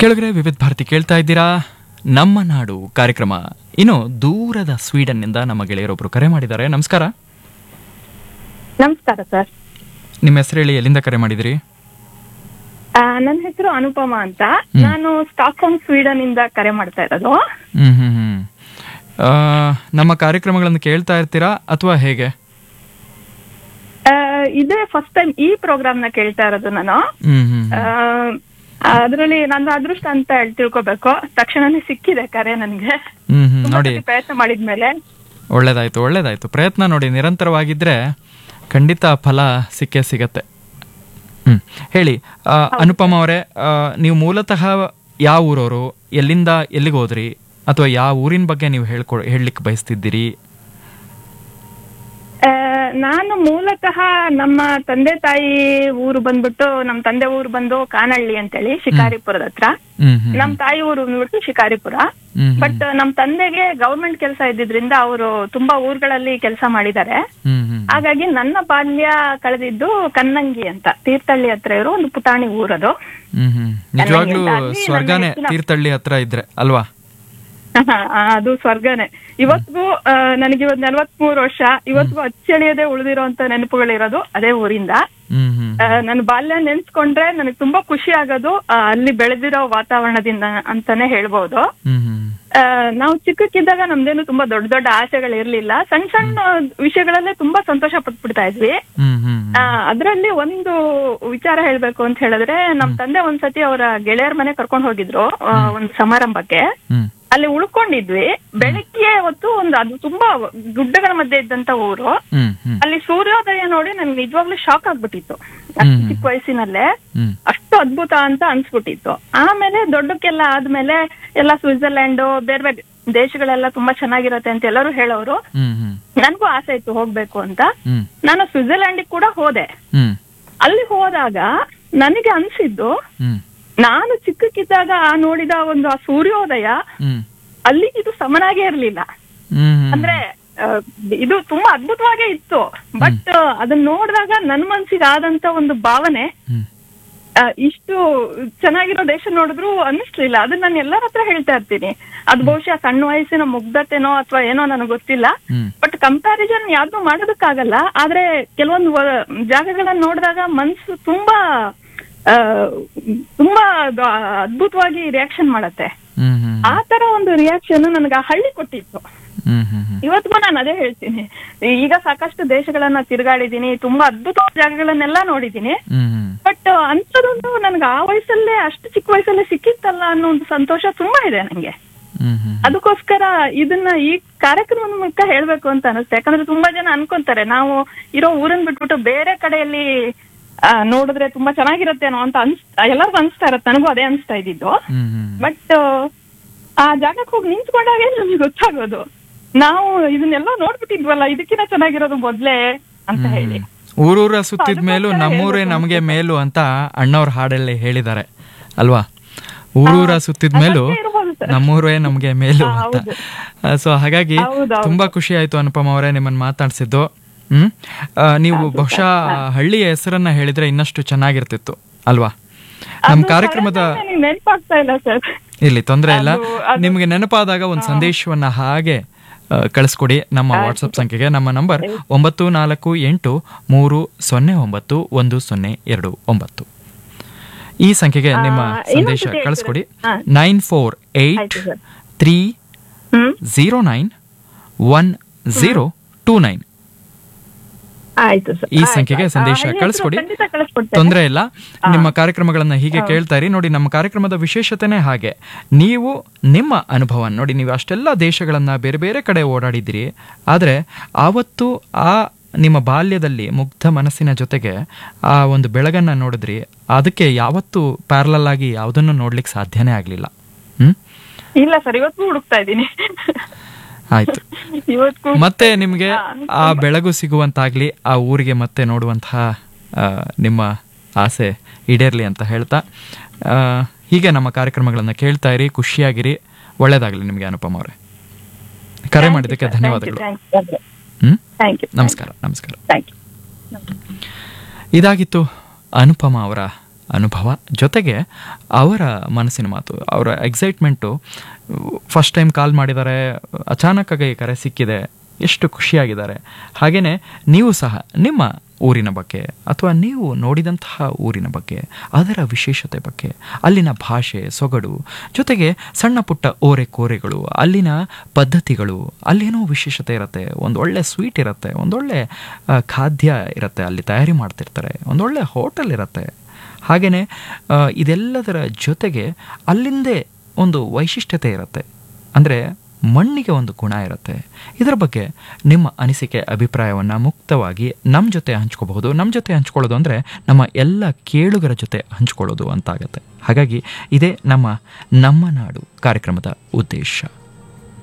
ಕೆಳಗಡೆ ವಿವಿಧ ಭಾರತಿ ಕೇಳ್ತಾ ಇದ್ದೀರಾ ನಮ್ಮ ನಾಡು ಕಾರ್ಯಕ್ರಮ ಇನ್ನು ದೂರದ ಸ್ವೀಡನ್ನಿಂದ ನಮ್ಮ ಗೆಳೆಯರೊಬ್ರು ಕರೆ ಮಾಡಿದ್ದಾರೆ ನಮಸ್ಕಾರ ನಮಸ್ಕಾರ ಸರ್ ನಿಮ್ಮ ಹೆಸರು ಹೇಳಿ ಎಲ್ಲಿಂದ ಕರೆ ಮಾಡಿದಿರಿ ನನ್ನ ಹೆಸರು ಅನುಪಮ ಅಂತ ನಾನು ಸ್ಟಾಕ್ಹೋಮ್ ಸ್ವೀಡನ್ ಇಂದ ಕರೆ ಮಾಡ್ತಾ ಇರೋದು ಹ್ಮ್ ಹ್ಮ್ ಹ್ಮ್ ಆ, ನಮ್ಮ ಕಾರ್ಯಕ್ರಮಗಳನ್ನು ಕೇಳ್ತಾ ಇರ್ತೀರಾ ಅಥವಾ ಹೇಗೆ ಆ, ಇದೇ ಫಸ್ಟ್ ಟೈಮ್ ಈ ಪ್ರೋಗ್ರಾಮ್ ನ ಕೇಳ್ತಾ ಇರೋದು ನಾನು ಹ್ಮ್ ಹ್ಮ್ ಅದರಲ್ಲಿ ನನ್ನ ಅದೃಷ್ಟ ಅಂತ ಹೇಳಿ ತಿಳ್ಕೊಬೇಕು ತಕ್ಷಣನೇ ಸಿಕ್ಕಿದೆ ಕರೆ ನನ್ಗೆ ಹ್ಮ್ ಹ್ಮ್ ತುಂಬಾ ನೋಡಿ ಸತಿ ಪ್ರಯತ್ನ ಮಾಡಿದ್ಮೇಲೆ ಒಳ್ಳೇದಾಯ್ತು ಒಳ್ಳೇದಾಯ್ತು ಪ್ರಯತ್ನ ನೋಡಿ ನಿರಂತರವಾಗಿದ್ರೆ ಖಂಡಿತ ಫಲ ಸಿಕ್ಕೇ ಸಿಗತ್ತೆ ಹ್ಮ್ ಹೇಳಿ ಆ, ಅನುಪಮ ಅವರೇ ಆ, ನೀವು ಮೂಲತಃ ಯಾವ ಊರವರು ಎಲ್ಲಿಂದ ಎಲ್ಲಿಗೆ ಹೋದ್ರಿ ಅಥವಾ ಯಾವ ಊರಿನ ಬಗ್ಗೆ ನೀವು ಹೇಳ್ಕೊ ಹೇಳಲಿಕ್ಕೆ ಬಯಸ್ತಿದ್ದೀರಿ ಆ, ನಾನು ಮೂಲತಃ ನಮ್ಮ ತಂದೆ ತಾಯಿ ಊರು ಬಂದ್ಬಿಟ್ಟು ನಮ್ಮ ತಂದೆ ಊರು ಬಂದು ಕಾನಹಳ್ಳಿ ಅಂತೇಳಿ ಶಿಕಾರಿಪುರದ ಹತ್ರ ಹ್ಮ್ ಹ್ಮ್ ನಮ್ ತಾಯಿ ಊರು ಬಂದ್ಬಿಟ್ಟು ಶಿಕಾರಿಪುರ ಹ್ಮ್ ಬಟ್ ನಮ್ ತಂದೆಗೆ ಗವರ್ಮೆಂಟ್ ಕೆಲಸ ಇದ್ದಿದ್ರಿಂದ ಅವರು ತುಂಬಾ ಊರುಗಳಲ್ಲಿ ಕೆಲಸ ಮಾಡಿದ್ದಾರೆ ಹ್ಮ್ ಹ್ಮ್ ಹಾಗಾಗಿ ನನ್ನ ಬಾಲ್ಯ ಕಳೆದಿದ್ದು ಕನ್ನಂಗಿ ಅಂತ ತೀರ್ಥಹಳ್ಳಿ ಹತ್ರ ಇರೋ ಒಂದು ಪುಟಾಣಿ ಊರದು ಹ್ಮ್ ಹ್ಮ್ ನಿಜವಾಗ್ಲೂ ಅಲ್ಲಿ ನನ್ನ ಸ್ವರ್ಗನೇ ಹೆಚ್ಚಿನ- ತೀರ್ಥಹಳ್ಳಿ ಹತ್ರ ಇದ್ರೆ ಅಲ್ವಾ ಅದು ಸ್ವರ್ಗನೇ ಇವತ್ತಿಗೂ ಆ, ನನಗೆ ಇವತ್ ನಲವತ್ಮೂರು ವರ್ಷ ಇವತ್ತಿಗೂ ಅಚ್ಚಳಿಯದೆ ಉಳಿದಿರೋಂತ ನೆನಪುಗಳಿರೋದು ಅದೇ ಊರಿಂದ ಹ್ಮ್ ಹ್ಮ್ ಆ, ನನ್ನ ಬಾಲ್ಯ ನೆನ್ಸ್ಕೊಂಡ್ರೆ ನನಗೆ ತುಂಬಾ ಖುಷಿ ಆಗೋದು ಆ, ಅಲ್ಲಿ ಬೆಳೆದಿರೋ ವಾತಾವರಣದಿಂದ ಅಂತಾನೆ ಹೇಳ್ಬೋದು ಹ್ಮ್ ಹ್ಮ್ ಆ, ನಾವು ಚಿಕ್ಕಕ್ಕಿದ್ದಾಗ ನಮ್ದೇನು ತುಂಬಾ ದೊಡ್ಡ ದೊಡ್ಡ ಆಸೆಗಳು ಇರ್ಲಿಲ್ಲ ಸಣ್ಣ ಸಣ್ಣ ವಿಷಯಗಳಲ್ಲೇ ತುಂಬಾ ಸಂತೋಷ ಪಟ್ಬಿಡ್ತಾ ಇದ್ವಿ ಹ್ಮ್ ಹ್ಮ್ ಆ, ಅದ್ರಲ್ಲಿ ಒಂದು ವಿಚಾರ ಹೇಳ್ಬೇಕು ಅಂತ ಹೇಳಿದ್ರೆ ನಮ್ ತಂದೆ ಒಂದ್ಸತಿ ಅವರ ಗೆಳೆಯರ ಮನೆ ಕರ್ಕೊಂಡು ಹೋಗಿದ್ರು ಆ, ಒಂದು ಸಮಾರಂಭಕ್ಕೆ ಹ್ಮ್ ಅಲ್ಲಿ ಉಳ್ಕೊಂಡಿದ್ವಿ ಬೆಳಿಗ್ಗೆ ಹೊತ್ತು ಒಂದು ಅದು ತುಂಬಾ ಗುಡ್ಡಗಳ ಮಧ್ಯೆ ಇದ್ದಂತ ಊರು ಹ್ಮ್ ಹ್ಮ್ ಅಲ್ಲಿ ಸೂರ್ಯೋದಯ ನೋಡಿ ನನ್ಗೆ ನಿಜವಾಗ್ಲೂ ಶಾಕ್ ಆಗ್ಬಿಟ್ಟಿತ್ತು ಅಷ್ಟು ಚಿಕ್ಕ ವಯಸ್ಸಿನಲ್ಲೇ ಹ್ಮ್ ಅಷ್ಟು ಅದ್ಭುತ ಅಂತ ಅನ್ಸ್ಬಿಟ್ಟಿತ್ತು ಆಮೇಲೆ ದೊಡ್ಡಕ್ಕೆಲ್ಲ ಆದ್ಮೇಲೆ ಎಲ್ಲ ಸ್ವಿಟ್ಜರ್ಲ್ಯಾಂಡ್ ಬೇರೆ ಬೇರೆ ದೇಶಗಳೆಲ್ಲ ತುಂಬಾ ಚೆನ್ನಾಗಿರತ್ತೆ ಅಂತ ಎಲ್ಲರೂ ಹೇಳೋರು ಹ್ಮ್ ಹ್ಮ್ ನನ್ಗೂ ಆಸೆ ಇತ್ತು ಹೋಗ್ಬೇಕು ಅಂತ ಹ್ಮ್ ನಾನು ಸ್ವಿಟ್ಜರ್ಲ್ಯಾಂಡ್ ಕೂಡ ಹೋದೆ ಹ್ಮ್ ಅಲ್ಲಿ ಹೋದಾಗ ನನಗೆ ಅನ್ಸಿದ್ದು ಹ್ಮ್ ನಾನು ಚಿಕ್ಕಕ್ಕಿದ್ದಾಗ ಆ ನೋಡಿದ ಒಂದು ಆ ಸೂರ್ಯೋದಯ ಹ್ಮ್ ಅಲ್ಲಿ ಇದು ಸಮನಾಗೇ ಇರ್ಲಿಲ್ಲ ಹ್ಮ್ ಹ್ಮ್ ಅಂದ್ರೆ ಆ, ಇದು ತುಂಬಾ ಅದ್ಭುತವಾಗೇ ಇತ್ತು ಬಟ್ ಅದನ್ನ ನೋಡಿದಾಗ ನನ್ ಮನ್ಸಿಗೆ ಆದಂತ ಒಂದು ಭಾವನೆ ಹ್ಮ್ ಆ, ಇಷ್ಟು ಚೆನ್ನಾಗಿರೋ ದೇಶ ನೋಡಿದ್ರು ಅನ್ನಿಸ್ಲಿಲ್ಲ ಅದನ್ನ ನಾನು ಎಲ್ಲರ ಹತ್ರ ಹೇಳ್ತಾ ಇರ್ತೀನಿ ಅದು ಬಹುಶಃ ಸಣ್ಣ ವಯಸ್ಸಿನ ಮುಗ್ಧತೆನೋ ಅಥವಾ ಏನೋ ನನಗೆ ಗೊತ್ತಿಲ್ಲ ಹ್ಮ್ ಬಟ್ ಕಂಪ್ಯಾರಿಸನ್ ಯಾವ್ದು ಮಾಡೋದಕ್ಕಾಗಲ್ಲ ಆದ್ರೆ ಕೆಲವೊಂದು ವ- ಜಾಗಗಳನ್ನ ನೋಡಿದಾಗ ಮನ್ಸು ತುಂಬಾ ಆ, ತುಂಬಾ ಅದು ಅದ್ಭುತವಾಗಿ ರಿಯಾಕ್ಷನ್ ಮಾಡತ್ತೆ ಹ್ಮ್ ಹ್ಮ್ ಆ ತರ ಒಂದು ರಿಯಾಕ್ಷನ್ ನನಗೆ ಆ ಹಳ್ಳಿ ಕೊಟ್ಟಿತ್ತು ಹ್ಮ್ ಹ್ಮ್ ಹ್ಮ್ ಇವತ್ತಿಗೂ ನಾನು ಅದೇ ಹೇಳ್ತೀನಿ ಈಗ ಸಾಕಷ್ಟು ದೇಶಗಳನ್ನ ತಿರುಗಾಡಿದೀನಿ ತುಂಬಾ ಅದ್ಭುತ ಜಾಗಗಳನ್ನೆಲ್ಲ ನೋಡಿದೀನಿ ಹ್ಮ್ ಹ್ಮ್ ಬಟ್ ಅಂಥದ್ದೊಂದು ನನ್ಗೆ ಆ ವಯಸ್ಸಲ್ಲೇ ಅಷ್ಟು ಚಿಕ್ಕ ವಯಸ್ಸಲ್ಲೇ ಸಿಕ್ಕಿತ್ತಲ್ಲ ಅನ್ನೋ ಒಂದು ಸಂತೋಷ ತುಂಬಾ ಇದೆ ನಂಗೆ ಹ್ಮ್ ಹ್ಮ್ ಅದಕ್ಕೋಸ್ಕರ ಇದನ್ನ ಈ ಕಾರ್ಯಕ್ರಮದ ಮೂಲಕ ಹೇಳ್ಬೇಕು ಅಂತ ಅನಿಸ್ತೆ ಯಾಕಂದ್ರೆ ತುಂಬಾ ಜನ ಅನ್ಕೊಂತಾರೆ ನಾವು ಇರೋ ಊರನ್ ಬಿಟ್ಬಿಟ್ಟು ಬೇರೆ ಕಡೆಯಲ್ಲಿ ಆ, ನೋಡಿದ್ರೆ ತುಂಬಾ ಚೆನ್ನಾಗಿರತ್ತೇನೋ ಅಂತ ಅನ್ಸ್ ಎಲ್ಲರಿಗೂ ಅನ್ಸ್ತಾ ಇರತ್ತೆ ನನಗೂ ಅದೇ ಅನ್ಸ್ತಾ ಇದ್ದಿದ್ದು ಹ್ಮ್ ಹ್ಮ್ ಬಟ್ ಆ ಜಾಗಕ್ಕೆ ಹೋಗಿ ನಿಂತ್ಕೊಂಡಾಗ ನಮ್ಗೆ ಗೊತ್ತಾಗೋದು ನಾವು ಇದನ್ನೆಲ್ಲ ನೋಡ್ಬಿಟ್ಟಿದ್ವಲ್ಲ ಇದಕ್ಕಿಂತ ಚೆನ್ನಾಗಿರೋದು ಮೊದ್ಲೇ ಅಂತ ಹೇಳಿ ಊರೂರ ಸುತ್ತಿದ ಮೇಲೂ ನಮ್ಮೂರೇ ನಮಗೆ ಮೇಲು ಅಂತ ಅಣ್ಣವ್ರ ಹಾಡಲ್ಲಿ ಹೇಳಿದ್ದಾರೆ ಅಲ್ವಾ ಊರೂರ ಸುತ್ತಿದ ಮೇಲೂ ಅದಷ್ಟೇ ಇರ್ಬೋದು ಸರ್. ನಮ್ಮೂರೇ ನಮಗೆ ಮೇಲು ಅಂತ ಸೊ ಹಾಗಾಗಿ ಹೌದು, ತುಂಬಾ ಖುಷಿ ಆಯ್ತು ಅನುಪಮ ಅವರೇ ನಿಮ್ಮನ್ನ ಮಾತಾಡ್ಸಿದ್ದು ಹ್ಮ್ ಆ, ನೀವು ಬಹುಶಃ ಹಳ್ಳಿಯ ಹೆಸರನ್ನ ಹೇಳಿದ್ರೆ ಇನ್ನಷ್ಟು ಚೆನ್ನಾಗಿರ್ತಿತ್ತು ಅಲ್ವಾ ನಮ್ಮ ಕಾರ್ಯಕ್ರಮದ ನನಗೆ ನೆನಪಾಗ್ತಾ ಇಲ್ಲ ಸರ್ ಇಲ್ಲಿ ತೊಂದರೆ ಇಲ್ಲ ಅದು- ಅದು- ನಿಮಗೆ ನೆನಪಾದಾಗ ಒಂದು ಸಂದೇಶವನ್ನ ಹಾಗೆ ಆ, ಕಳಿಸ್ಕೊಡಿ ನಮ್ಮ ವಾಟ್ಸಪ್ ಸಂಖ್ಯೆಗೆ ನಮ್ಮ ನಂಬರ್ ಒಂಬತ್ತು ನಾಲ್ಕು ಎಂಟು ಮೂರು ಸೊನ್ನೆ ಒಂಬತ್ತು ಒಂದು ಸೊನ್ನೆ ಎರಡು ಒಂಬತ್ತು ಈ ಸಂಖ್ಯೆಗೆ ನಿಮ್ಮ ಇನ್ನೊಂದು ಸಂದೇಶ ಸತಿ ಕಳಿಸ್ಕೊಡಿ ಹಾ. ನೈನ್ ಫೋರ್ ಏಯ್ಟ್ ಆಯ್ತು sir three hmm zero nine one zero two nine ಆಯ್ತು ಸರ್ ಈ ಆಯ್ತು, ಸಂಖ್ಯೆಗೆ ಆಯ್ತು. ಸಂದೇಶ ಆ, ಹೆಸ್ರು ಕಳಿಸ್ಕೊಡಿ ಖಂಡಿತ ಕಳಿಸ್ಕೊಡ್ತೇನೆ. ತೊಂದರೆ ಇಲ್ಲ ನಿಮ್ಮ ಕಾರ್ಯಕ್ರಮಗಳನ್ನ ಹೀಗೆ ಕೇಳ್ತಾ ಇರಿ ನೋಡಿ ನಮ್ಮ ಕಾರ್ಯಕ್ರಮದ ವಿಶೇಷತೆನೇ ಹಾಗೆ ನೀವು ನಿಮ್ಮ ಅನುಭವ ನೋಡಿ ನೀವು ಅಷ್ಟೆಲ್ಲ ದೇಶಗಳನ್ನ ಬೇರೆ ಬೇರೆ ಕಡೆ ಓಡಾಡಿದ್ದೀರಿ ಆದರೆ ಆವತ್ತು ಆ ನಿಮ್ಮ ಬಾಲ್ಯದಲ್ಲಿ ಮುಗ್ಧ ಮನಸ್ಸಿನ ಜೊತೆಗೆ ಆ ಒಂದು ಬೆಳಗನ್ನ ನೋಡಿದ್ರಿ ಅದಕ್ಕೆ ಯಾವತ್ತೂ ಪ್ಯಾರಲಲ್ ಆಗಿ ಯಾವುದನ್ನು ನೋಡ್ಲಿಕ್ಕೆ ಸಾಧ್ಯನೇ ಆಗಲಿಲ್ಲ ಹ್ಮ್ ಇಲ್ಲ ಸರ್ ಇವತ್ತು ಹುಡುಕ್ತಾ ಇದ್ದೀನಿ ಆಯ್ತು ಇವತ್ತು ಮತ್ತೆ ನಿಮಗೆ ಆ ಬೆಳಗು ಸಿಗುವಂತಾಗ್ಲಿ ಆ ಊರಿಗೆ ಮತ್ತೆ ನೋಡುವಂತಹ ಆ, ನಿಮ್ಮ ಆಸೆ ಈಡೇರ್ಲಿ ಅಂತ ಹೇಳ್ತಾ ಆ, ಹೀಗೆ ನಮ್ಮ ಕಾರ್ಯಕ್ರಮಗಳನ್ನು ಕೇಳ್ತಾ ಇರಿ ಖುಷಿಯಾಗಿರಿ ಒಳ್ಳೇದಾಗಲಿ ನಿಮಗೆ ಅನುಪಮ ಅವರೇ ಕರೆ ಮಾಡಿದ್ದಕ್ಕೆ ಧನ್ಯವಾದಗಳು ಹ್ಮ್ ಥ್ಯಾಂಕ್ ಯು ನಮಸ್ಕಾರ ನಮಸ್ಕಾರ ಥ್ಯಾಂಕ್ ಯು ಇದಾಗಿತ್ತು ಅನುಪಮ ಅವರ ಅನುಭವ ಜೊತೆಗೆ ಅವರ ಮನಸ್ಸಿನ ಮಾತು ಅವರ ಎಕ್ಸೈಟ್ಮೆಂಟು ಫಸ್ಟ್ ಟೈಮ್ ಕಾಲ್ ಮಾಡಿದ್ದಾರೆ ಅಚಾನಕ್ಕಾಗಿ ಕರೆ ಸಿಕ್ಕಿದೆ ಎಷ್ಟು ಖುಷಿಯಾಗಿದ್ದಾರೆ ಹಾಗೆಯೇ ನೀವು ಸಹ ನಿಮ್ಮ ಊರಿನ ಬಗ್ಗೆ ಅಥವಾ ನೀವು ನೋಡಿದಂತಹ ಊರಿನ ಬಗ್ಗೆ ಅದರ ವಿಶೇಷತೆ ಬಗ್ಗೆ ಅಲ್ಲಿನ ಭಾಷೆ ಸೊಗಡು ಜೊತೆಗೆ ಸಣ್ಣ ಪುಟ್ಟ ಓರೆ ಕೋರೆಗಳು ಅಲ್ಲಿನ ಪದ್ಧತಿಗಳು ಅಲ್ಲೇನೋ ವಿಶೇಷತೆ ಇರುತ್ತೆ ಒಂದೊಳ್ಳೆ ಸ್ವೀಟ್ ಇರುತ್ತೆ ಒಂದೊಳ್ಳೆ ಆ, ಖಾದ್ಯ ಇರುತ್ತೆ ಅಲ್ಲಿ ತಯಾರಿ ಮಾಡ್ತಿರ್ತಾರೆ ಒಂದೊಳ್ಳೆ ಹೋಟೆಲ್ ಇರುತ್ತೆ ಹಾಗೆಯೇ ಇದೆಲ್ಲದರ ಜೊತೆಗೆ ಅಲ್ಲಿಂದೇ ಒಂದು ವೈಶಿಷ್ಟ್ಯತೆ ಇರುತ್ತೆ ಅಂದರೆ ಮಣ್ಣಿಗೆ ಒಂದು ಗುಣ ಇರುತ್ತೆ ಇದರ ಬಗ್ಗೆ ನಿಮ್ಮ ಅನಿಸಿಕೆ ಅಭಿಪ್ರಾಯವನ್ನು ಮುಕ್ತವಾಗಿ ನಮ್ಮ ಜೊತೆ ಹಂಚ್ಕೋಬಹುದು ನಮ್ಮ ಜೊತೆ ಹಂಚ್ಕೊಳ್ಳೋದು ಅಂದರೆ ನಮ್ಮ ಎಲ್ಲ ಕೇಳುಗರ ಜೊತೆ ಹಂಚ್ಕೊಳ್ಳೋದು ಅಂತಾಗತ್ತೆ ಹಾಗಾಗಿ ಇದೇ ನಮ್ಮ ನಮ್ಮ ನಾಡು ಕಾರ್ಯಕ್ರಮದ ಉದ್ದೇಶ